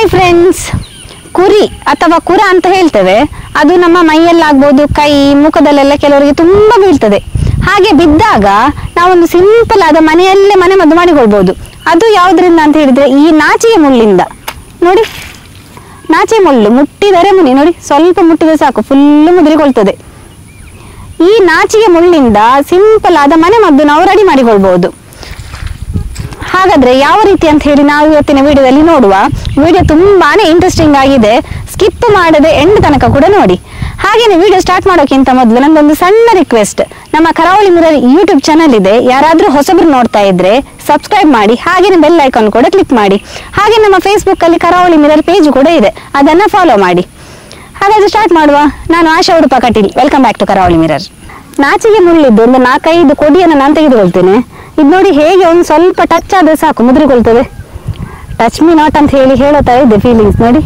hi friends ಕುರಿ ಅಥವಾ ಕುರ ಅಂತ ಹೇಳ್ತೇವೆ ಅದು ನಮ್ಮ ಮೈಯಲ್ಲಾಗ್ಬೋದು ಕೈ ಮುಖದಲ್ಲೆಲ್ಲ ಕೆಲವರಿಗೆ ತುಂಬಾ ಬೀಳ್ತದೆ ಹಾಗೆ ಬಿದ್ದಾಗ ನಾವೊಂದು ಸಿಂಪಲ್ ಆದ ಮನೆಯಲ್ಲೇ ಮನೆ ಮದ್ದು ಮಾಡಿಕೊಳ್ಬೋದು ಅದು ಯಾವುದರಿಂದ ಅಂತ ಹೇಳಿದ್ರೆ ಈ ನಾಚಿಗೆ ಮುಳ್ಳಿಂದ ನೋಡಿ ನಾಚೆ ಮುಳ್ಳು ಮುಟ್ಟಿದರೆ ಮುನಿ ನೋಡಿ ಸ್ವಲ್ಪ ಮುಟ್ಟಿದ್ರೆ ಸಾಕು ಫುಲ್ಲು ಮುದುರಿಕೊಳ್ತದೆ ಈ ನಾಚಿಗೆ ಮುಳ್ಳಿಂದ ಸಿಂಪಲ್ ಆದ ಮನೆ ಮದ್ದು ನಾವು ರೆಡಿ ಮಾಡಿಕೊಳ್ಬಹುದು ಹಾಗಾದ್ರೆ ಯಾವ ರೀತಿ ಅಂತ ಹೇಳಿ ನಾವು ಇವತ್ತಿನ ವಿಡಿಯೋದಲ್ಲಿ ನೋಡುವ ವಿಡಿಯೋ ತುಂಬಾನೇ ಇಂಟ್ರೆಸ್ಟಿಂಗ್ ಆಗಿದೆ ಸ್ಕಿಪ್ ಮಾಡದೆ ಎಂಡ್ ತನಕ ಕೂಡ ನೋಡಿ ಹಾಗೇನೆ ವಿಡಿಯೋ ಸ್ಟಾರ್ಟ್ ಮಾಡೋಕ್ಕಿಂತ ಮೊದಲು ನಂದೊಂದು ಸಣ್ಣ ರಿಕ್ವೆಸ್ಟ್ ನಮ್ಮ ಕರಾವಳಿ ಮಿರರ್ ಯೂಟ್ಯೂಬ್ ಚಾನಲ್ ಇದೆ ಯಾರಾದ್ರೂ ಹೊಸಬ್ರು ನೋಡ್ತಾ ಇದ್ರೆ ಸಬ್ಸ್ಕ್ರೈಬ್ ಮಾಡಿ ಹಾಗೇನೆ ಬೆಲ್ ಐಕಾನ್ ಕೂಡ ಕ್ಲಿಕ್ ಮಾಡಿ ಹಾಗೆ ನಮ್ಮ ಫೇಸ್ಬುಕ್ ಅಲ್ಲಿ ಕರಾವಳಿ ಮಿರರ್ ಪೇಜ್ ಕೂಡ ಇದೆ ಅದನ್ನ ಫಾಲೋ ಮಾಡಿ ಹಾಗಾದ್ರೆ ಸ್ಟಾರ್ಟ್ ಮಾಡುವ ನಾನು Asha Udupa Kateel welcome back to Karavali Mirror ನಾಚಿಗೆ ಮುಳ್ಳಿದ್ದು ಒಂದು ನಾಲ್ಕೈದು ಕೊಡಿಯನ್ನು ನಾನು ತೆಗೆದುಕೊಳ್ತೇನೆ ಇದು ನೋಡಿ ಹೇಗೆ ಒಂದು ಸ್ವಲ್ಪ ಟಚ್ ಆದ್ರೆ ಸಾಕು ಮುದ್ರಿಕೊಳ್ತದೆ ಟಚ್ ಮೀ ನಾಟ್ ಅಂತ ಹೇಳಿ ಹೇಳುತ್ತಾ ಇದೆ ಫೀಲಿಂಗ್ಸ್ ನೋಡಿ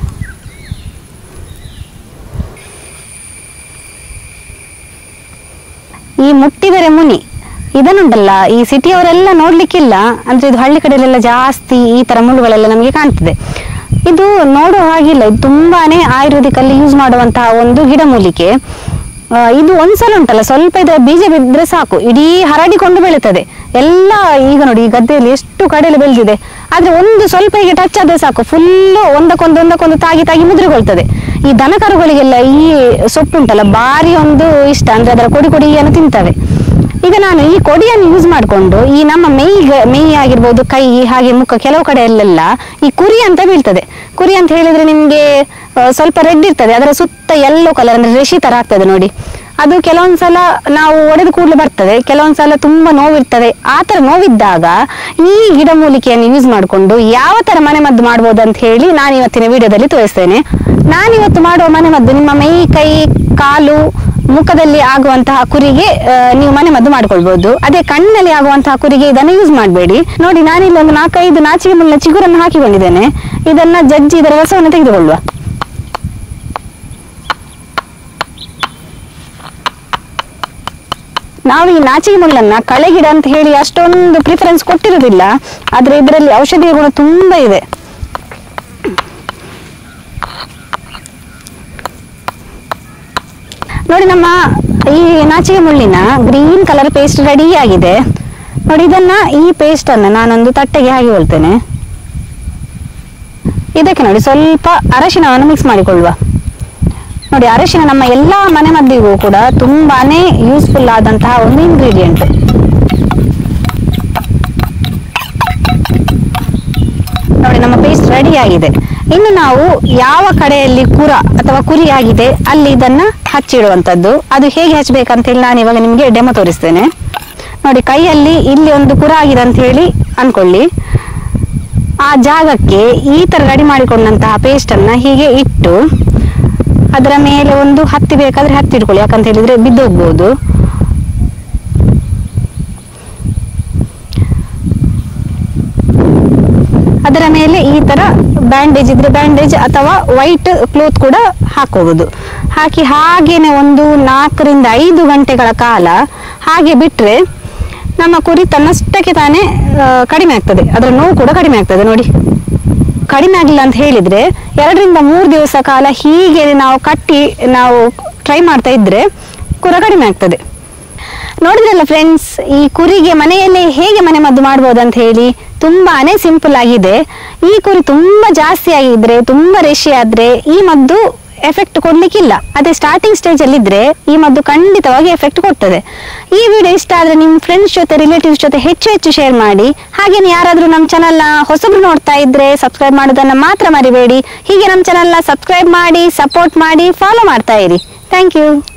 ಈ ಮುಟ್ಟಿದರೆ ಮುನಿ ಇದನ್ನುಂಟಲ್ಲ ಈ ಸಿಟಿಯವರೆಲ್ಲ ನೋಡ್ಲಿಕ್ಕಿಲ್ಲ ಅಂದ್ರೆ ಇದು ಹಳ್ಳಿ ಕಡೆಯಲ್ಲೆಲ್ಲ ಜಾಸ್ತಿ ಈ ತರ ಮುಳ್ಳುಗಳೆಲ್ಲ ನಮಗೆ ಕಾಣ್ತದೆ ಇದು ನೋಡೋ ಹಾಗಿಲ್ಲ ಇದು ತುಂಬಾನೇ ಆಯುರ್ವೇದಿಕ್ ಅಲ್ಲಿ ಯೂಸ್ ಮಾಡುವಂತಹ ಒಂದು ಗಿಡಮೂಲಿಕೆ ಆ, ಇದು ಒಂದ್ಸಲ ಉಂಟಲ್ಲ ಸ್ವಲ್ಪ ಇದರ ಬೀಜ ಬಿದ್ದರೆ ಸಾಕು ಇಡೀ ಹರಡಿಕೊಂಡು ಬೆಳೀತದೆ ಎಲ್ಲ ಈಗ ನೋಡಿ ಈ ಗದ್ದೆಯಲ್ಲಿ ಎಷ್ಟು ಕಡೆಯಲ್ಲಿ ಬೆಳೆದಿದೆ ಆದ್ರೆ ಒಂದು ಸ್ವಲ್ಪ ಹೀಗೆ ಟಚ್ ಆದ್ರೆ ಸಾಕು ಫುಲ್ಲು ಒಂದಕ್ಕೊಂದು ಒಂದಕ್ಕೊಂದು ತಾಗಿ ತಾಗಿ ಮುದ್ರಿಕೊಳ್ತದೆ ಈ ದನಕರುಗಳಿಗೆಲ್ಲ ಈ ಸೊಪ್ಪು ಉಂಟಲ್ಲ ಭಾರಿ ಒಂದು ಇಷ್ಟ ಅಂದ್ರೆ ಅದರ ಕೊಡಿ ಕೊಡಿಯನ್ನು ತಿಂತವೆ ಈಗ ನಾನು ಈ ಕೊಡಿಯನ್ನು ಯೂಸ್ ಮಾಡಿಕೊಂಡು ಈ ನಮ್ಮ ಮೈ ಮೈ ಆಗಿರ್ಬೋದು ಕೈ ಹಾಗೆ ಮುಖ ಕೆಲವು ಕಡೆಯಲ್ಲೆಲ್ಲ ಈ ಕುರಿ ಅಂತ ಬೀಳ್ತದೆ ಕುರಿ ಅಂತ ಹೇಳಿದ್ರೆ ನಿಮ್ಗೆ ಆ, ಸ್ವಲ್ಪ ರೆಡ್ ಇರ್ತದೆ ಅದರ ಸುತ್ತ ಯೆಲ್ಲೋ ಕಲರ್ ಅಂದ್ರೆ ರೆಶಿ ತರ ಆಗ್ತದೆ ನೋಡಿ ಅದು ಕೆಲವೊಂದ್ಸಲ ನಾವು ಒಡೆದು ಕೂಡಲೇ ಬರ್ತದೆ ಕೆಲವೊಂದ್ಸಲ ತುಂಬಾ ನೋವಿರ್ತದೆ ಆ ತರ ನೋವಿದ್ದಾಗ ಈ ಗಿಡಮೂಲಿಕೆಯನ್ನು ಯೂಸ್ ಮಾಡಿಕೊಂಡು ಯಾವ ತರ ಮನೆ ಮದ್ದು ಮಾಡ್ಬೋದು ಅಂತ ಹೇಳಿ ನಾನು ಇವತ್ತಿನ ವಿಡಿಯೋದಲ್ಲಿ ತೋರಿಸ್ತೇನೆ ನಾನಿವತ್ತು ಮಾಡುವ ಮನೆ ಮದ್ದು ನಿಮ್ಮ ಮೈ ಕೈ ಕಾಲು ಮುಖದಲ್ಲಿ ಆಗುವಂತಹ ಕುರಿಗೆ ಆ, ನೀವು ಮನೆ ಮದ್ದು ಮಾಡ್ಕೊಳ್ಬಹುದು ಅದೇ ಕಣ್ಣಲ್ಲಿ ಆಗುವಂತಹ ಕುರಿಗೆ ಇದನ್ನು ಯೂಸ್ ಮಾಡಬೇಡಿ ನೋಡಿ ನಾನಿಲ್ಲಿ ಒಂದು ನಾಲ್ಕೈದು ನಾಚಿಕೆ ಮುಳ್ಳ ಚಿಗುರನ್ನು ಹಾಕಿಕೊಂಡಿದ್ದೇನೆ ಇದನ್ನ ಜಜ್ಜಿ ಇದರ ರಸವನ್ನು ತೆಗೆದುಕೊಳ್ಳುವ ನಾವು ಈ ನಾಚಿಕೆ ಮುಳ್ಳನ್ನ ಕಳೆಗಿಡ ಅಂತ ಹೇಳಿ ಅಷ್ಟೊಂದು ಪ್ರಿಫರೆನ್ಸ್ ಕೊಟ್ಟಿರುವುದಿಲ್ಲ ಆದ್ರೆ ಇದರಲ್ಲಿ ಔಷಧೀಯ ಗುಣ ತುಂಬಾ ಇದೆ ನೋಡಿ ನಮ್ಮ ಈ ನಾಚಿಕೆ ಮುಳ್ಳಿನ ಗ್ರೀನ್ ಕಲರ್ ಪೇಸ್ಟ್ ರೆಡಿ ಆಗಿದೆ ನೋಡಿ ಇದನ್ನ ಈ ಪೇಸ್ಟ್ ಅನ್ನ ನಾನೊಂದು ತಟ್ಟೆಗೆ ಹಾಕಿಕೊಳ್ತೇನೆ ಇದಕ್ಕೆ ನೋಡಿ ಸ್ವಲ್ಪ ಅರಶಿನವನ್ನು ಮಿಕ್ಸ್ ಮಾಡಿಕೊಳ್ಳುವ ನೋಡಿ ಅರಶಿನ ನಮ್ಮ ಎಲ್ಲಾ ಮನೆ ಮದ್ದಿಗೂ ಕೂಡ ತುಂಬಾನೇ ಯೂಸ್ಫುಲ್ ಆದಂತಹ ಒಂದು ಇಂಗ್ರೀಡಿಯೆಂಟ್ ನೋಡಿ ನಮ್ಮ ಪೇಸ್ಟ್ ರೆಡಿ ಆಗಿದೆ ಇನ್ನು ನಾವು ಯಾವ ಕಡೆಯಲ್ಲಿ ಕುರ ಅಥವಾ ಕುರಿ ಆಗಿದೆ ಅಲ್ಲಿ ಇದನ್ನ ಹಚ್ಚಿಡುವಂತದ್ದು ಅದು ಹೇಗೆ ಹಚ್ಚಬೇಕಂತ ಹೇಳಿ ನಾನು ಇವಾಗ ನಿಮಗೆ ಡೆಮೋ ತೋರಿಸ್ತೇನೆ ನೋಡಿ ಕೈಯಲ್ಲಿ ಇಲ್ಲಿ ಒಂದು ಕುರ ಆಗಿದೆ ಅಂತ ಹೇಳಿ ಅನ್ಕೊಳ್ಳಿ ಆ ಜಾಗಕ್ಕೆ ಈ ತರ ರೆಡಿ ಮಾಡಿಕೊಂಡಂತಹ ಪೇಸ್ಟ್ ಅನ್ನ ಹೀಗೆ ಇಟ್ಟು ಅದರ ಮೇಲೆ ಒಂದು ಹತ್ತಿ ಬೇಕಾದ್ರೆ ಹತ್ತಿ ಇಟ್ಕೊಳ್ಳಿ ಯಾಕಂತ ಹೇಳಿದ್ರೆ ಬಿದ್ದೋಗ್ಬೋದು ಅದರ ಮೇಲೆ ಈ ತರ ಬ್ಯಾಂಡೇಜ್ ಇದ್ರೆ ಬ್ಯಾಂಡೇಜ್ ಅಥವಾ ವೈಟ್ ಕ್ಲೋತ್ ಕೂಡ ಹಾಕೋಬಹುದು ಹಾಕಿ ಹಾಗೇನೆ ಒಂದು ನಾಲ್ಕರಿಂದ ಐದು ಗಂಟೆಗಳ ಕಾಲ ಹಾಗೆ ಬಿಟ್ರೆ ನಮ್ಮ ಕುರಿ ತನ್ನಷ್ಟಕ್ಕೆ ತಾನೇ ಆ, ಕಡಿಮೆ ಆಗ್ತದೆ ಅದರ ನೋವು ಕೂಡ ಕಡಿಮೆ ಆಗ್ತದೆ ನೋಡಿ ಕಡಿಮೆ ಆಗಿಲ್ಲ ಅಂತ ಹೇಳಿದ್ರೆ ಎರಡರಿಂದ ಮೂರು ದಿವಸ ಕಾಲ ಹೀಗೆ ನಾವು ಕಟ್ಟಿ ನಾವು ಟ್ರೈ ಮಾಡ್ತಾ ಇದ್ರೆ ಕುರ ಕಡಿಮೆ ಆಗ್ತದೆ ನೋಡಿದ್ರಲ್ಲ ಫ್ರೆಂಡ್ಸ್ ಈ ಕುರಿಗೆ ಮನೆಯಲ್ಲೇ ಹೇಗೆ ಮನೆ ಮದ್ದು ಮಾಡ್ಬೋದು ಅಂತ ಹೇಳಿ ತುಂಬಾನೇ ಸಿಂಪಲ್ ಆಗಿದೆ ಈ ಕುರಿ ತುಂಬಾ ಜಾಸ್ತಿ ಆಗಿದ್ರೆ ತುಂಬಾ ರೇಷಿ ಆದ್ರೆ ಈ ಮದ್ದು ಎಫೆಕ್ಟ್ ಕೊಡ್ಲಿಕ್ಕಿಲ್ಲ ಅದೇ ಸ್ಟಾರ್ಟಿಂಗ್ ಸ್ಟೇಜ್ ಅಲ್ಲಿ ಇದ್ರೆ ಈ ಮದ್ದು ಖಂಡಿತವಾಗಿ ಎಫೆಕ್ಟ್ ಕೊಡ್ತದೆ ಈ ವಿಡಿಯೋ ಇಷ್ಟ ಆದ್ರೆ ನಿಮ್ಮ ಫ್ರೆಂಡ್ಸ್ ಜೊತೆ ರಿಲೇಟಿವ್ಸ್ ಜೊತೆ ಹೆಚ್ಚು ಹೆಚ್ಚು ಶೇರ್ ಮಾಡಿ ಹಾಗೇನೆ ಯಾರಾದ್ರೂ ನಮ್ಮ ಚಾನಲ್ ನ ಹೊಸಬ್ರು ನೋಡ್ತಾ ಇದ್ರೆ ಸಬ್ಸ್ಕ್ರೈಬ್ ಮಾಡೋದನ್ನ ಮಾತ್ರ ಮರಿಬೇಡಿ ಹೀಗೆ ನಮ್ಮ ಚಾನಲ್ ನ ಸಬ್ಸ್ಕ್ರೈಬ್ ಮಾಡಿ ಸಪೋರ್ಟ್ ಮಾಡಿ ಫಾಲೋ ಮಾಡ್ತಾ ಇರಿ ಥ್ಯಾಂಕ್ ಯು